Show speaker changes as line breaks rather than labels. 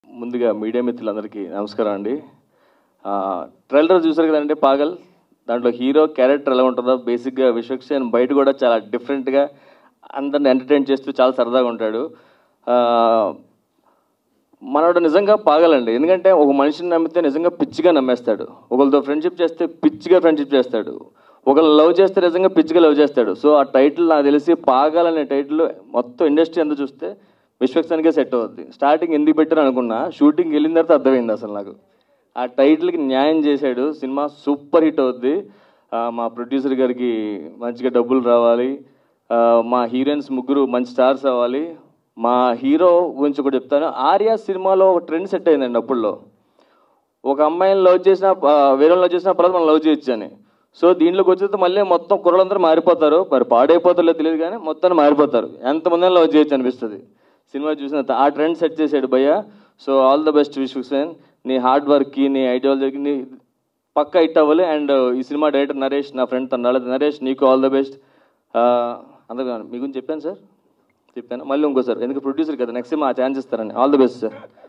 ముందుగా మీడియా మిత్రులందరికీ నమస్కారం అండి ట్రైలర్ చూసారు కదండి పాగల్ దాంట్లో హీరో క్యారెక్టర్ ఎలా ఉంటుందో బేసిక్గా విశ్వక్సేన్ బయట కూడా చాలా డిఫరెంట్గా అందరిని ఎంటర్టైన్ చేస్తూ చాలా సరదాగా ఉంటాడు ఆ, మనోడు నిజంగా పాగలండి ఎందుకంటే ఒక మనిషిని నమ్మితే నిజంగా పిచ్చిగా నమ్మేస్తాడు ఒకరితో ఫ్రెండ్షిప్ చేస్తే పిచ్చిగా ఫ్రెండ్షిప్ చేస్తాడు ఒకళ్ళు లవ్ చేస్తే నిజంగా పిచ్చిగా లవ్ చేస్తాడు సో ఆ టైటిల్ నాకు తెలిసి పాగల్ అనే టైటిల్ మొత్తం ఇండస్ట్రీ అంతా చూస్తే విశ్వక్సేన్కే సెట్ అవుద్ది స్టార్టింగ్ ఎందుకు పెట్టారు అనుకున్నా షూటింగ్ వెళ్ళిన తర్వాత అర్థమైంది అసలు నాకు ఆ టైటిల్కి న్యాయం చేశాడు సినిమా సూపర్ హిట్ అవుద్ది ఆ, మా ప్రొడ్యూసర్ గారికి మంచిగా డబ్బులు రావాలి ఆ, మా హీరోయిన్స్ ముగ్గురు మంచి స్టార్స్ అవ్వాలి మా హీరో గురించి ఒకటి చెప్తాను ఆర్య సినిమాలో ఒక ట్రెండ్ సెట్ అయిందండి అప్పుడులో ఒక అమ్మాయిని లవ్ చేసిన వేరే లవ్ చేసిన పర్లేదు మనం లవ్ చేయొచ్చు అని సో దీంట్లోకి వచ్చేది మళ్ళీ మొత్తం కుర్రలందరూ మారిపోతారు మరి పాడైపోతారో తెలియదు కానీ మొత్తాన్ని మారిపోతారు ఎంతమంది లవ్ చేయొచ్చు అనిపిస్తుంది సినిమా చూసిన తర్వాత ఆ ట్రెండ్ సెట్ చేసాడు భయ్య so all the best Vishwaksen నీ హార్డ్ వర్క్కి నీ ఐడియాలజీకి నీ పక్కా హిట్ అవ్వాలి అండ్ ఈ సినిమా డైరెక్టర్ నరేష్ నా ఫ్రెండ్ తన నరేష్ నీకు ఆల్ ద బెస్ట్ అందరూ మీ గురించి చెప్పాను సార్ చెప్పాను మళ్ళీ ఇంకోసారి ఎందుకు ప్రొడ్యూసర్ కదా నెక్స్ట్ సినిమా ఛాన్స్ ఇస్తారని ఆల్ ద బెస్ట్ సార్